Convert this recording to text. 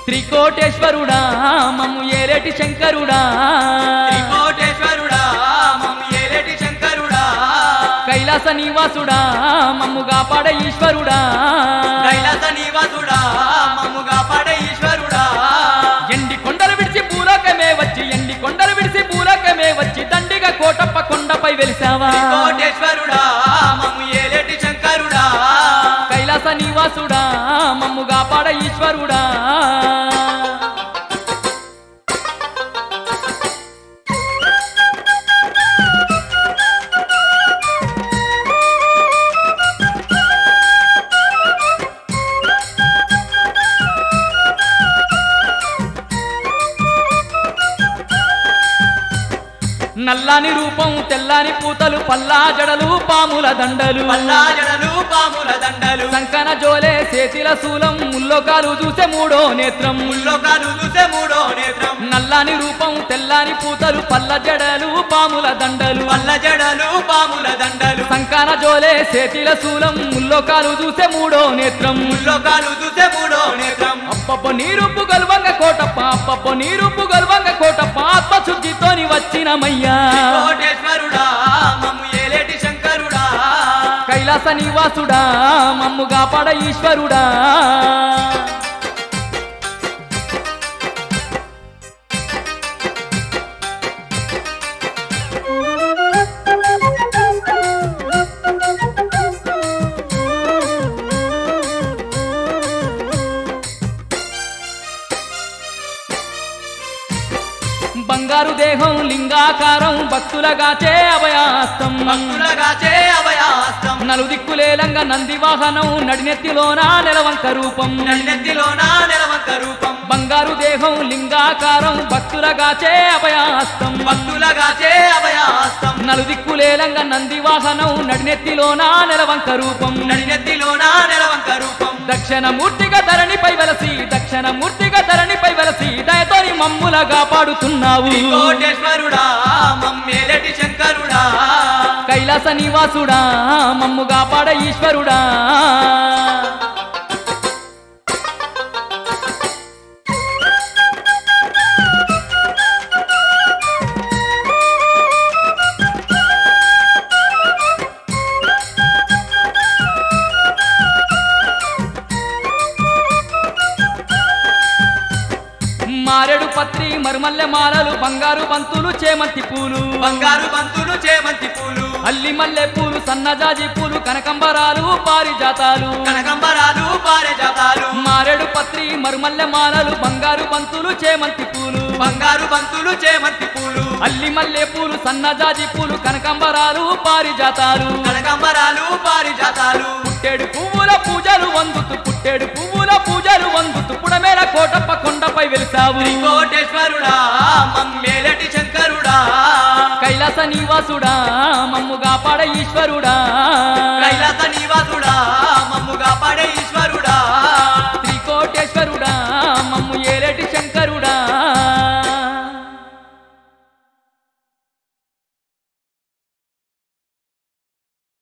త్రికోటేశ్వరుడా మమ్ము ఏలేటి శంకరుడా త్రికోటేశ్వరుడా మమ్ము ఏలేటి శంకరుడా కైలాస నివాసుడా మమ్ము కాపాడ ఈశ్వరుడా కైలాస నివాసుడా మమ్ము కాపాడే ఈశ్వరుడా ఎండి కొండలు విడిచి భూలోకమే వచ్చి ఎండి కొండలు విడిచి భూలోకమే వచ్చి దండిగా కోటప్ప కొండపై వెలిసావా త్రికోటేశ్వరుడా మమ్ము ఏలేటి శంకరుడా కైలాస నివాసుడా మమ్ము కాపాడ ఈశ్వరుడా నల్లాని రూపం తెల్లాని పూతలు పల్లా జడలు పాముల దండలు పల్లా జడలు పాముల దండలు సంకన జోలే చేతిల శూలం ముల్లోకాలు చూసే మూడో నేత్రం ముల్లోకాలు చూసే మూడో నేత్రం నల్లాని రూపం తెల్లాని పూతలు పల్ల జడలు పాముల దండలు పల్ల జడలు పాముల దండలు సంకాన జోలే చేతిల శూలం ముల్లోకాలు చూసే మూడో నేత్రం ముల్లోకాలు చూసే మూడో నేత్రం అప్పప్ప నీరుప్పు గల్వంగ కోటప్ప అప్పప్ప నీరుప్పు గల్వంగ కోటప్ప ఆత్మశుద్ధితోని వచ్చినమయ్యా కోటేశ్వరుడా మమ్ము ఏలేటి శంకరుడా కైలాస నివాసుడా మమ్ము కాపాడ ఈశ్వరుడా బంగారు దేహం లింగాకారం భక్తులగాచే అభయాస్తం భక్తులగాచే అభయాస్తం నలుదిక్కులేలంగా నంది వాహనం నడినెత్తిలోన నెలవంక రూపం నన్నెత్తిలోన నెలవంక రూపం బంగారు దేహం లింగాకారం భక్తులగాచే అభయాస్తం భక్తులగాచే అభయాస్తం నలుదిక్కులేలంగా నంది వాహనం నడినెత్తిలోన నెలవంక రూపం నన్నెత్తిలోన నెలవంక రూపం దక్షిణ మూర్తిగా ధరణిపై వెలసి దక్షిణ మూర్తిగా ధరణిపై వెలసి దయతోని మమ్ముల కాపాడుతున్నావు కోటేశ్వరుడా మమ్మేలటి శంకరుడా కైలాస నివాసుడా మమ్ము కాపాడ ఈశ్వరుడా మారెడు పత్రి మరుమల్లె మాలలు బంగారు బంతులు చేమంతి పూలు బంగారు బంతులు చేమంతి పూలు అల్లి మల్లె పూలు సన్నజాజి పూలు కనకంబరాలు పారిజాతాలు కనకంబరాలు పారిజాతాలు మారెడు పత్రి మరుమల్లె మాలలు బంగారు బంతులు చేమంతి పూలు బంగారు బంతులు చేమంతి పూలు అల్లి మల్లె పూలు సన్నజాజి పూలు కనకంబరాలు పారిజాతాలు కనకంబరాలు పారిజాతాలు పుట్టేడు పువ్వుల పూజలు వందుతూ పుట్టేడు పువ్వుల పూజలు వందుతూ పుడమేల కోటప్ప కొండపై వెలిసావు కోటేశ్వరుడా మమ్మేలటి శంకరుడా కైలాస నివాసుడా మమ్ము కాపాడ ఈశ్వరుడా కైలాస నివాసుడా మమ్ము కాపాడే ఈశ్వరుడా